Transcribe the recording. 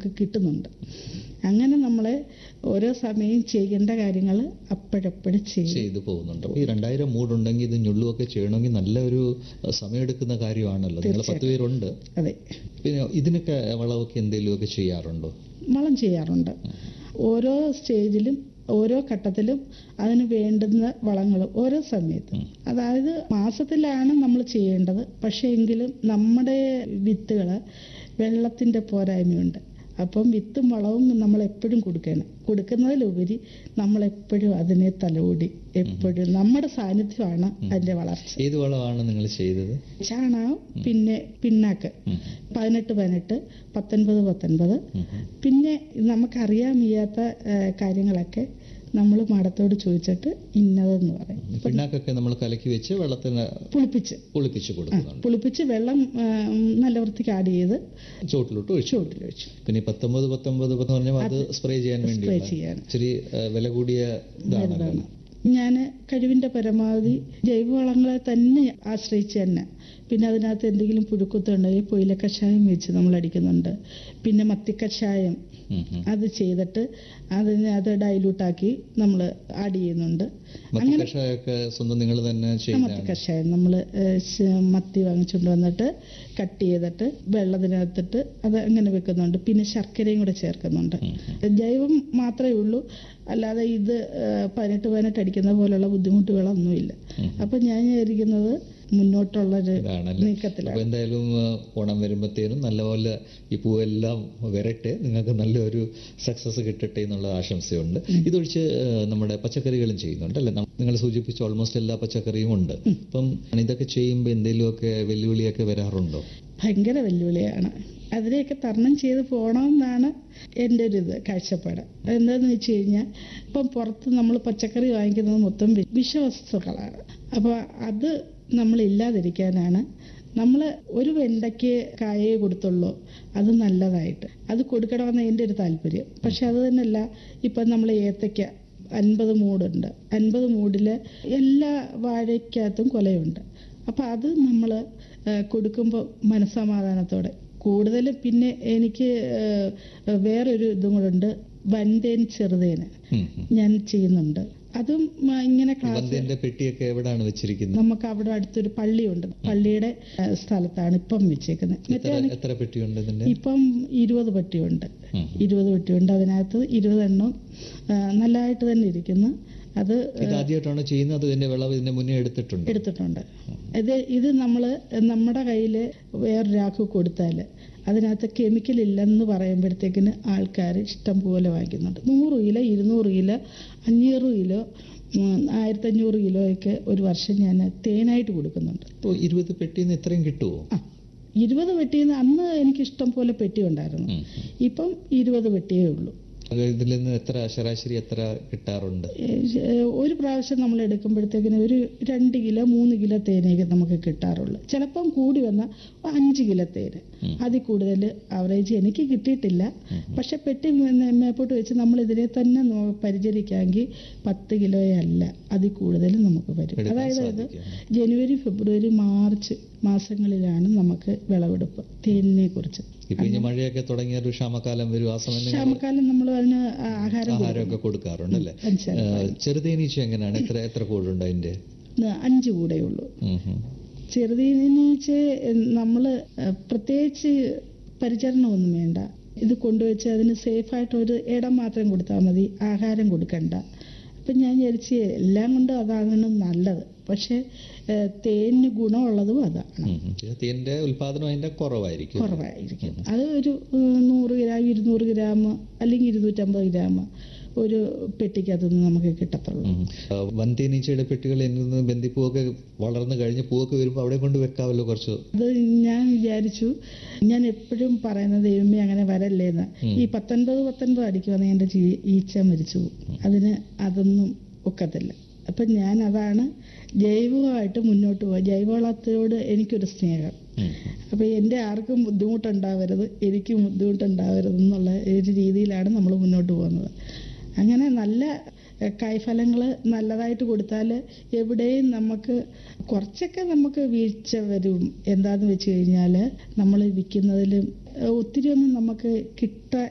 നമുക്ക് കിട്ടുന്നുണ്ട് അങ്ങനെ നമ്മളെ ഓരോ സമയം ചെയ്യേണ്ട കാര്യങ്ങൾ അപ്പോഴപ്പോഴും ചെയ്യും ചെയ്തു പോകുന്നുണ്ട് അപ്പൊ ഈ രണ്ടായിരം മൂടുണ്ടെങ്കിൽ ഇത് ഞുള്ളുമൊക്കെ ചെയ്യണമെങ്കിൽ നല്ലൊരു അഹ്, സമയമെടുക്കുന്ന കാര്യമാണല്ലോ നിങ്ങൾ പത്ത് പേരുണ്ട് അതെ പിന്നെ ഇതിനൊക്കെ വളമൊക്കെ എന്തെങ്കിലുമൊക്കെ ചെയ്യാറുണ്ടോ വളം ചെയ്യാറുണ്ട് ഓരോ സ്റ്റേജിലും ഓരോ ഘട്ടത്തിലും അതിന് വേണ്ടുന്ന വളങ്ങൾ ഓരോ സമയത്തും അതായത് മാസത്തിലാണ് നമ്മൾ ചെയ്യേണ്ടത് പക്ഷേ എങ്കിലും നമ്മുടെ വിത്തുകൾ വെള്ളത്തിൻ്റെ പോരായ്മയുണ്ട് അപ്പം വിത്തും വളവും നമ്മൾ എപ്പോഴും കൊടുക്കണം കൊടുക്കുന്നതിലുപരി നമ്മൾ എപ്പോഴും അതിനെ തലോടി എപ്പോഴും നമ്മുടെ സാന്നിധ്യമാണ് അതിൻ്റെ വളർച്ച ഏത് വളമാണ് നിങ്ങൾ ചെയ്തത് ചാണകം പിന്നെ പിണ്ണാക്ക് ഉം. പതിനെട്ട് പതിനെട്ട് പത്തൊൻപത് പത്തൊൻപത് ഉം. പിന്നെ നമുക്കറിയാൻ വയ്യാത്ത ആ, കാര്യങ്ങളൊക്കെ നമ്മൾ മാഡത്തോട് ചോദിച്ചിട്ട് ഇന്നതെന്ന് പറയും പിണ്ണാക്കൊക്കെ നമ്മൾ കലക്കി വെച്ച് വെള്ളത്തിന് പുളിപ്പിച്ച് കുളിപ്പിച്ച് കൊടുക്കുന്നുണ്ട് പുളിപ്പിച്ച് വെള്ളം ആ, നല്ല വൃത്തിക്ക് ആഡ് ചെയ്ത് ചോട്ടിലോട്ട് ഒഴിച്ചു ചുവട്ടിലൊഴിച്ചു പിന്നെ ഈ പത്തൊമ്പത് പത്തൊമ്പത് എന്ന് പറഞ്ഞാൽ അത് സ്പ്രേ ചെയ്യാൻ വേണ്ടി സ്പ്രേ ചെയ്യാൻ ഇച്ചിരി അഹ്, വില കൂടിയ ഇതാണല്ലോ ഞാൻ കഴിവിൻ്റെ പരമാവധി ജൈവവളങ്ങളെ തന്നെ ആശ്രയിച്ച് തന്നെ പിന്നെ അതിനകത്ത് എന്തെങ്കിലും പുഴുക്കുത്തുണ്ടെങ്കിൽ പൊയില കഷായം വെച്ച് നമ്മൾ അടിക്കുന്നുണ്ട് പിന്നെ മത്തിക്കഷായം ഉം, ഉം. അത് ചെയ്തിട്ട് അതിനെ അത് ഡൈലൂട്ടാക്കി നമ്മൾ ആഡ് ചെയ്യുന്നുണ്ട് മത്തി കഷായമൊക്കെ സ്വന്തം നിങ്ങൾ തന്നെ മത്തി ചെയ്യുന്നതാണ് കഷായം നമ്മൾ മത്തി വാങ്ങിച്ചുകൊണ്ട് വന്നിട്ട് കട്ട് ചെയ്തിട്ട് വെള്ളത്തിനകത്തിട്ട് അത് അങ്ങനെ വെക്കുന്നുണ്ട് പിന്നെ ശർക്കരയും കൂടെ ചേർക്കുന്നുണ്ട് ജൈവം മാത്രമേ ഉള്ളൂ അല്ലാതെ ഇത് ഏഹ്, പതിനെട്ട് പതിനെട്ട് അടിക്കുന്ന പോലുള്ള ബുദ്ധിമുട്ടുകളൊന്നുമില്ല അപ്പം ഞാൻ വിചാരിക്കുന്നത് മുന്നോട്ടുള്ളൊരു ഇതാണല്ലേ നീക്കത്തിലാണ് അപ്പൊ എന്തായാലും ആ, ഓണം വരുമ്പോഴത്തേനും നല്ലപോലെ ഈ പൂവെല്ലാം വരട്ടെ നിങ്ങൾക്ക് നല്ലൊരു സക്സസ് കിട്ടട്ടെ എന്നുള്ള ആശംസയുണ്ട് ഇതൊഴിച്ച് ആ, നമ്മുടെ പച്ചക്കറികളും ചെയ്യുന്നുണ്ട് അല്ലേ നിങ്ങൾ സൂചിപ്പിച്ച ഓൾമോസ്റ്റ് എല്ലാ പച്ചക്കറിയും ഉണ്ട് അപ്പം ഇതൊക്കെ ചെയ്യുമ്പോൾ എന്തെങ്കിലുമൊക്കെ വെല്ലുവിളിയൊക്കെ വരാറുണ്ടോ ഭയങ്കര വെല്ലുവിളിയാണ് അതിനെയൊക്കെ തരണം ചെയ്ത് പോകണമെന്നാണ് എൻ്റെ ഒരു ഇത് കാഴ്ചപ്പാട് എന്താണെന്ന് വെച്ച് കഴിഞ്ഞാൽ ഇപ്പം പുറത്ത് നമ്മൾ പച്ചക്കറി വാങ്ങിക്കുന്നത് മൊത്തം വി- വിഷവസ്തുക്കളാണ് അപ്പോൾ അത് നമ്മൾ ഇല്ലാതിരിക്കാനാണ് നമ്മൾ ഒരു വെണ്ടയ്ക്ക് കായേ കൊടുത്തുള്ളൂ അത് നല്ലതായിട്ട് അത് കൊടുക്കണമെന്ന് എൻ്റെ ഒരു താല്പര്യം പക്ഷെ അത് തന്നെയല്ല ഇപ്പം നമ്മൾ ഏത്തയ്ക്ക അൻപത് മൂടുണ്ട് അൻപത് മൂടിൽ എല്ലാ വാഴയ്ക്കകത്തും കൊലയുണ്ട് അപ്പം അത് നമ്മൾ കൊടുക്കുമ്പോൾ മനസ്സമാധാനത്തോടെ കൂടുതൽ പിന്നെ എനിക്ക് ഏഹ്, വേറൊരു ഇതും കൂടെ ഉണ്ട് വൻതേൻ ചെറുതേന് ഉം, ഉം. ഞാൻ ചെയ്യുന്നുണ്ട് അതും ആ, ഇങ്ങനെ ക്ലാസ് വന്തേന്റെ പെട്ടിയൊക്കെ എവിടെയാണ് വെച്ചിരിക്കുന്നത് നമുക്ക് അവിടെ അടുത്തൊരു പള്ളിയുണ്ട് പള്ളിയുടെ ഏഹ്, സ്ഥലത്താണ് ഇപ്പം വെച്ചേക്കുന്നത് എത്ര എത്ര പെട്ടിയുണ്ട് ഇതിന്റെ ഇപ്പം ഇരുപത് പെട്ടിയുണ്ട് ഉം. ഇരുപത് പെട്ടിയുണ്ട് അതിനകത്ത് ഇരുപതെണ്ണം ആ, നല്ലതായിട്ട് തന്നെ ഇരിക്കുന്നു അത് ഇത് ആദ്യമായിട്ടാണ് ചെയ്യുന്നത് അത് ഇതിന്റെ വിളവ് ഇതിന്റെ മുന്നേ എടുത്തിട്ടുണ്ട് എടുത്തിട്ടുണ്ട് ഇത് ഇത് നമ്മൾ നമ്മുടെ കയ്യിൽ വേറൊരാൾക്ക് കൊടുത്താൽ അതിനകത്ത് കെമിക്കൽ ഇല്ലെന്ന് പറയുമ്പോഴത്തേക്കിന് ആൾക്കാർ ഇഷ്ടം പോലെ വാങ്ങിക്കുന്നുണ്ട് നൂറ് കിലോ ഇരുന്നൂറ് കിലോ അഞ്ഞൂറ് കിലോ ഉം, ആയിരത്തഞ്ഞൂറ് കിലോയൊക്കെ ഒരു വർഷം ഞാൻ തേനായിട്ട് കൊടുക്കുന്നുണ്ട് അപ്പോൾ ഇരുപത് പെട്ടിയിൽ നിന്ന് ഇത്രയും കിട്ടുമോ ആ ഇരുപത് പെട്ടിയിൽ നിന്ന് അന്ന് എനിക്ക് ഇഷ്ടം പോലെ പെട്ടി ഉണ്ടായിരുന്നു ഉം. ഇപ്പം ഇരുപത് പെട്ടിയേ ഉള്ളൂ അത് ഇതിൽ നിന്ന് എത്ര ശരാശരി എത്ര കിട്ടാറുണ്ട് ഏഹ് ഒരു പ്രാവശ്യം നമ്മൾ എടുക്കുമ്പോഴത്തേക്കിന് ഒരു രണ്ട് കിലോ മൂന്ന് കിലോ തേനയൊക്കെ നമുക്ക് കിട്ടാറുള്ളൂ ചിലപ്പം കൂടി വന്ന അഞ്ച് കിലോ തേന് അതിൽ കൂടുതൽ ആവറേജ് എനിക്ക് കിട്ടിയിട്ടില്ല പക്ഷെ പെട്ടി മേ- മേപ്പോട്ട് വെച്ച് നമ്മൾ ഇതിനെ തന്നെ നോ- പരിചരിക്കാമെങ്കിൽ പത്ത് കിലോയല്ല അതിൽ കൂടുതൽ നമുക്ക് വരും എടുക്കാൻ അതായത് ഇത് സാധിക്കും. ജനുവരി ഫെബ്രുവരി മാർച്ച് മാസങ്ങളിലാണ് നമുക്ക് വിളവെടുപ്പ് തേനിനെ കുറിച്ച് ഇപ്പൊ ഇനി മഴയൊക്കെ തുടങ്ങിയ ഒരു ക്ഷാമകാലം വരും ആ സമയം നിങ്ങൾ ക്ഷാമക്കാലം നമ്മൾ അതിന് ആഹാരം കൊടുക്കും. ആഹാരമൊക്കെ കൊടുക്കാറുണ്ട് അല്ലേ പഞ്ചസാര. ചെറുതേനീച്ച എങ്ങനെയാണ് എത്ര എത്ര കൂടുണ്ട് അതിന്റെ അഞ്ച് കൂടെയുള്ളൂ ഉം ഉം. ചെറുതീനീച്ച് നമ്മൾ പ്രത്യേകിച്ച് പരിചരണമൊന്നും വേണ്ട ഇത് കൊണ്ടുവച്ച് അതിന് സേഫായിട്ട് ഒരു ഇടം മാത്രം കൊടുത്താൽ മതി ആഹാരം കൊടുക്കണ്ട അപ്പം ഞാൻ വിചാരിച്ച് എല്ലാം കൊണ്ടും അതാണ് നല്ലത് പക്ഷേ ഏഹ്, തേനിന് ഗുണമുള്ളതും അതാണ് ഉം ഉം. പിന്നെ തേനിന്റെ ഉൽപാദനം അതിന്റെ കുറവായിരിക്കും കുറവായിരിക്കും അത് ഒരു ഏഹ്, നൂറ് ഗ്രാം ഇരുന്നൂറ് ഗ്രാം അല്ലെങ്കിൽ ഇരുന്നൂറ്റമ്പത് ഗ്രാം ഒരു പെട്ടിക്കകത്തുനിന്ന് നമുക്ക് കിട്ടത്തുള്ളൂ ഉം. ആ, വൻതേനീച്ചയുടെ പെട്ടികൾ എന്നിൽ നിന്ന് ബന്ദിപ്പൂവൊക്കെ വളർന്നു കഴിഞ്ഞ് പൂവൊക്കെ വരുമ്പോൾ അവിടെ കൊണ്ട് വെക്കാമല്ലോ കുറച്ച് അത് ഞാൻ വിചാരിച്ചു ഞാൻ എപ്പോഴും പറയുന്നത് ദൈവമേ അങ്ങനെ വരല്ലേന്ന് ഈ പത്തൊൻപത് പത്തൊൻപത് അടിക്കുവാന്ന് എൻ്റെ ജീ- ഈച്ച മരിച്ചു പോകും. അതിന് അതൊന്നും ഒക്കത്തില്ല അപ്പം ഞാൻ അതാണ് ജൈവമായിട്ട് മുന്നോട്ട് പോകുക ജൈവവളത്തോട് എനിക്കൊരു സ്നേഹം ഉം. അപ്പോൾ എൻ്റെ ആർക്കും ബുദ്ധിമുട്ടുണ്ടാവരുത് എനിക്കും ബുദ്ധിമുട്ടുണ്ടാവരുത് എന്നുള്ള ഒരു രീതിയിലാണ് നമ്മൾ മുന്നോട്ട് പോകുന്നത് അങ്ങനെ നല്ല കായ്ഫലങ്ങൾ നല്ലതായിട്ട് കൊടുത്താൽ എവിടെയും നമുക്ക് കുറച്ചൊക്കെ നമുക്ക് വീഴ്ച വരും എന്താന്ന് വെച്ച് കഴിഞ്ഞാൽ നമ്മൾ വിൽക്കുന്നതിലും ഒത്തിരി ഒന്നും നമുക്ക് കിട്ട